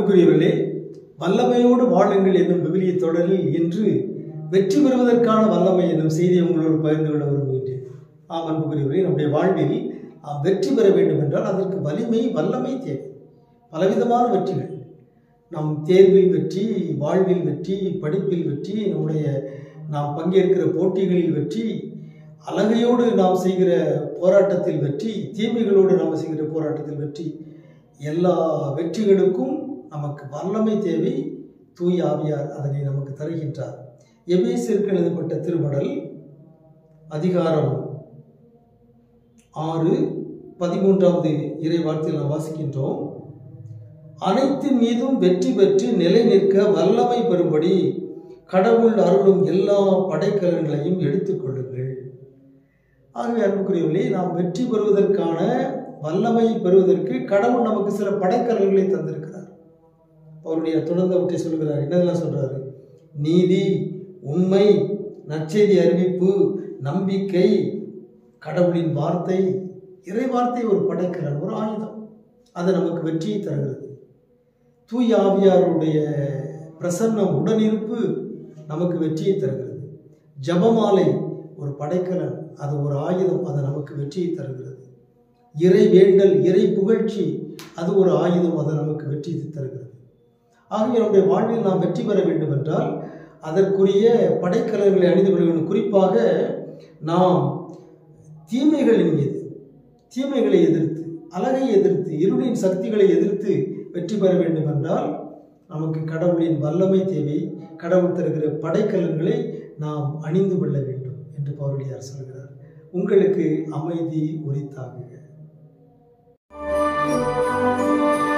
அன்புக்குரியவர்களே வல்லமையோடு வாழுங்கள் என்னும் விவிலிய தொடரில் இன்று வெற்றி பெறுவதற்கான வல்லமை என்னும் செய்தியை உங்களோடு பகிர்ந்து கொள்ள விரும்புகின்றேன் ஆம் அன்புக்குரியவர்களே நம்முடைய வாழ்வில் நாம் வெற்றி பெற வேண்டும் என்றால் அதற்கு வலிமை வல்லமை தேவை பலவிதமான வெற்றிகள் நம் தேர்வில் வெற்றி வாழ்வில் வெற்றி படிப்பில் வெற்றி நம்முடைய நாம் பங்கேற்கிற போட்டிகளில் வெற்றி அழகையோடு நாம் செய்கிற போராட்டத்தில் வெற்றி தீமைகளோடு நாம் செய்கிற போராட்டத்தில் வெற்றி எல்லா வெற்றிகளுக்கும் நமக்கு வல்லமை தேவை தூய் ஆவியார் அதனை நமக்கு தருகின்றார் எபேசிற்கு எழுதப்பட்ட திருமடல் அதிகாரம் ஆறு பதிமூன்றாவது இறை வார்த்தையில் நாம் வாசிக்கின்றோம் அனைத்தின் மீதும் வெற்றி பெற்று நிலை நிற்க வல்லமை பெறும்படி கடவுள் அருளும் எல்லா படைக்கலன்களையும் எடுத்துக்கொள்ளுங்கள் ஆகவே அன்புக்குரியவர்களே நாம் வெற்றி பெறுவதற்கான வல்லமை பெறுவதற்கு கடவுள் நமக்கு சில படைக்கலன்களை தந்திருக்கிறார் அவருடைய தொடர்ந்தவற்றை சொல்கிறார் என்னதெல்லாம் சொல்றாரு நீதி உண்மை நற்செய்தி அறிவிப்பு நம்பிக்கை கடவுளின் வார்த்தை இறை வார்த்தை ஒரு படைக்கலன் ஒரு ஆயுதம் அது நமக்கு வெற்றியை தருகிறது தூய் ஆவியாருடைய பிரசன்னம் உடனிருப்பு நமக்கு வெற்றியை தருகிறது ஜபமாலை ஒரு படைக்கலன் அது ஒரு ஆயுதம் அது நமக்கு வெற்றியை தருகிறது இறை வேண்டல் இறை புகழ்ச்சி அது ஒரு ஆயுதம் அது நமக்கு வெற்றியை தருகிறது ஆகவே நம்முடைய வாழ்வில் நாம் வெற்றி பெற வேண்டும் என்றால் அதற்குரிய படைக்கலன்களை அணிந்து கொள்ள வேண்டும் குறிப்பாக நாம் தீமைகளின் மீது தீமைகளை எதிர்த்து அழகை எதிர்த்து இருளின் சக்திகளை எதிர்த்து வெற்றி பெற வேண்டும் என்றால் நமக்கு கடவுளின் வல்லமை தேவை கடவுள் தருகிற படைக்கலன்களை நாம் அணிந்து கொள்ள வேண்டும் என்று பவுரடியார் சொல்கிறார் உங்களுக்கு அமைதி உரித்தாகுக